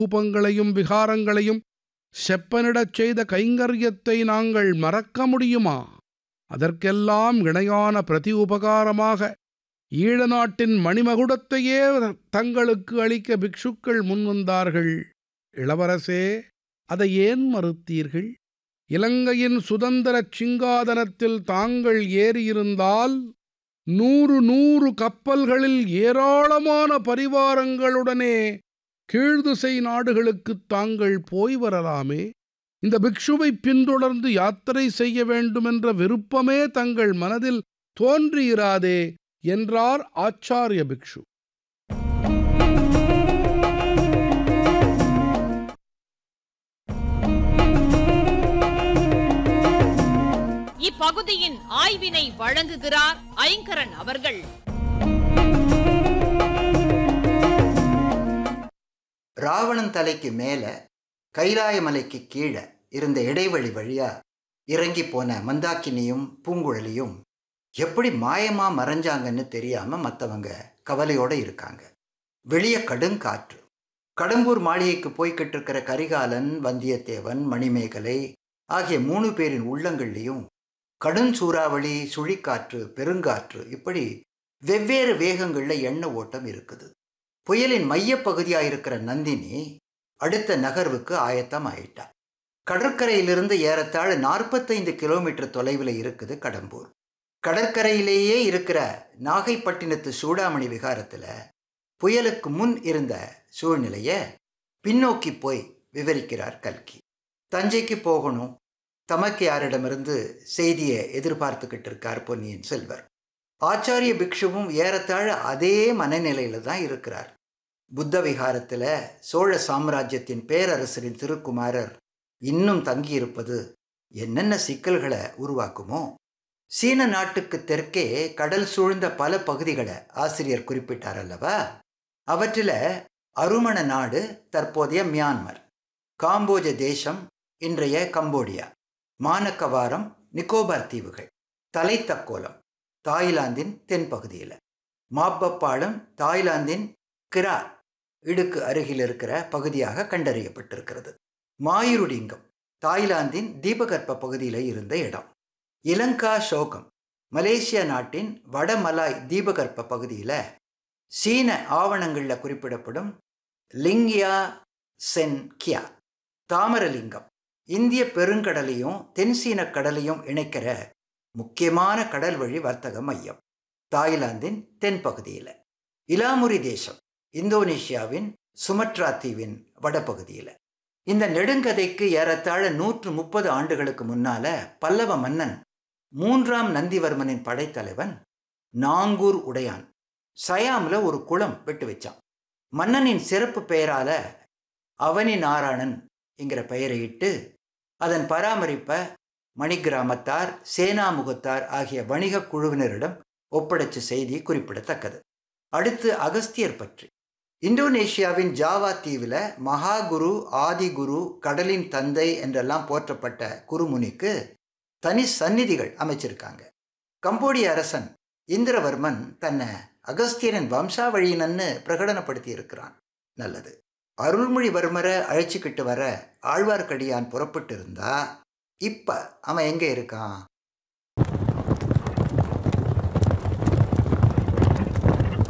ரூபங்களையும் விகாரங்களையும் செப்பனிடச் செய்த கைங்கரியத்தை நாங்கள் மறக்க முடியுமா அதற்கெல்லாம் இணையான பிரதி உபகாரமாக ஈழ நாட்டின் மணிமகுடத்தையே தங்களுக்கு அளிக்க பிக்ஷுக்கள் முன்வந்தார்கள் இளவரசே அதை ஏன் மறுத்தீர்கள் இலங்கையின் சுதந்திரச் சிங்காதனத்தில் தாங்கள் ஏறியிருந்தால் நூறு நூறு கப்பல்களில் ஏராளமான பரிவாரங்களுடனே கீழ்திசை நாடுகளுக்குத் தாங்கள் போய் வரலாமே இந்த பிக்ஷுவை பின்தொடர்ந்து யாத்திரை செய்ய வேண்டுமென்ற விருப்பமே தங்கள் மனதில் தோன்றியிராதே என்றார் ஆச்சாரிய பிக்ஷு இப்பகுதியின் ஆய்வினை வழங்குகிறார் ஐங்கரன் அவர்கள் ராவணன் தலைக்கு மேல கைலாய மலைக்கு கீழே இருந்த இடைவெளி வழியா இறங்கி போன மந்தாக்கினியும் பூங்குழலியும் எப்படி மாயமா மறைஞ்சாங்கன்னு தெரியாம மற்றவங்க கவலையோட இருக்காங்க வெளிய கடுங்காற்று கடம்பூர் மாளிகைக்கு போய்கிட்டு இருக்கிற கரிகாலன் வந்தியத்தேவன் மணிமேகலை ஆகிய மூணு பேரின் உள்ளங்கள்லையும் கடும் சூறாவளி சுழிக்காற்று பெருங்காற்று இப்படி வெவ்வேறு வேகங்களில் எண்ண ஓட்டம் இருக்குது புயலின் மையப்பகுதியாக இருக்கிற நந்தினி அடுத்த நகர்வுக்கு ஆயத்தம் ஆயிட்டா கடற்கரையிலிருந்து ஏறத்தாழ நாற்பத்தைந்து கிலோமீட்டர் தொலைவில் இருக்குது கடம்பூர் கடற்கரையிலேயே இருக்கிற நாகைப்பட்டினத்து சூடாமணி விகாரத்தில் புயலுக்கு முன் இருந்த சூழ்நிலையை பின்னோக்கி போய் விவரிக்கிறார் கல்கி தஞ்சைக்கு போகணும் தமக்கு யாரிடமிருந்து செய்தியை எதிர்பார்த்துக்கிட்டு இருக்கார் பொன்னியின் செல்வர் ஆச்சாரிய பிக்ஷுவும் ஏறத்தாழ அதே மனநிலையில தான் இருக்கிறார் புத்த விகாரத்தில் சோழ சாம்ராஜ்யத்தின் பேரரசரின் திருக்குமாரர் இன்னும் தங்கியிருப்பது என்னென்ன சிக்கல்களை உருவாக்குமோ சீன நாட்டுக்கு தெற்கே கடல் சூழ்ந்த பல பகுதிகளை ஆசிரியர் குறிப்பிட்டார் அல்லவா அவற்றில் அருமண நாடு தற்போதைய மியான்மர் காம்போஜ தேசம் இன்றைய கம்போடியா மானக்கவாரம் நிக்கோபார் தீவுகள் தலைத்தக்கோலம் தாய்லாந்தின் தென்பகுதியில் மாப்பப்பாலம் தாய்லாந்தின் கிரா இடுக்கு அருகில் இருக்கிற பகுதியாக கண்டறியப்பட்டிருக்கிறது மாயுருடிங்கம் தாய்லாந்தின் தீபகற்ப பகுதியில் இருந்த இடம் இலங்கா சோகம் மலேசியா நாட்டின் வடமலாய் தீபகற்ப பகுதியில் சீன ஆவணங்களில் குறிப்பிடப்படும் லிங்கியா சென் கியா தாமரலிங்கம் இந்திய பெருங்கடலையும் தென்சீன கடலையும் இணைக்கிற முக்கியமான கடல் வழி வர்த்தக மையம் தாய்லாந்தின் தென்பகுதியில் இலாமுரி தேசம் இந்தோனேஷியாவின் சுமத்ரா தீவின் வடபகுதியில் இந்த நெடுங்கதைக்கு ஏறத்தாழ நூற்று முப்பது ஆண்டுகளுக்கு முன்னால பல்லவ மன்னன் மூன்றாம் நந்திவர்மனின் படைத்தலைவன் நாங்கூர் உடையான் சயாமில் ஒரு குளம் விட்டு வச்சான் மன்னனின் சிறப்பு பெயரால அவனி நாராயணன் என்கிற பெயரை இட்டு அதன் பராமரிப்பை மணிகிராமத்தார் சேனாமுகத்தார் ஆகிய வணிக குழுவினரிடம் ஒப்படைச்ச செய்தி குறிப்பிடத்தக்கது அடுத்து அகஸ்தியர் பற்றி இந்தோனேஷியாவின் ஜாவா தீவில் மகாகுரு ஆதிகுரு கடலின் தந்தை என்றெல்லாம் போற்றப்பட்ட குருமுனிக்கு தனி சந்நிதிகள் அமைச்சிருக்காங்க கம்போடிய அரசன் இந்திரவர்மன் தன்னை அகஸ்தியரின் வம்சாவழியினன்னு பிரகடனப்படுத்தி இருக்கிறான் நல்லது அருள்மொழிவர்மரை அழைச்சிக்கிட்டு வர ஆழ்வார்க்கடியான் புறப்பட்டு இருந்தா இப்ப அவன் எங்க இருக்கான்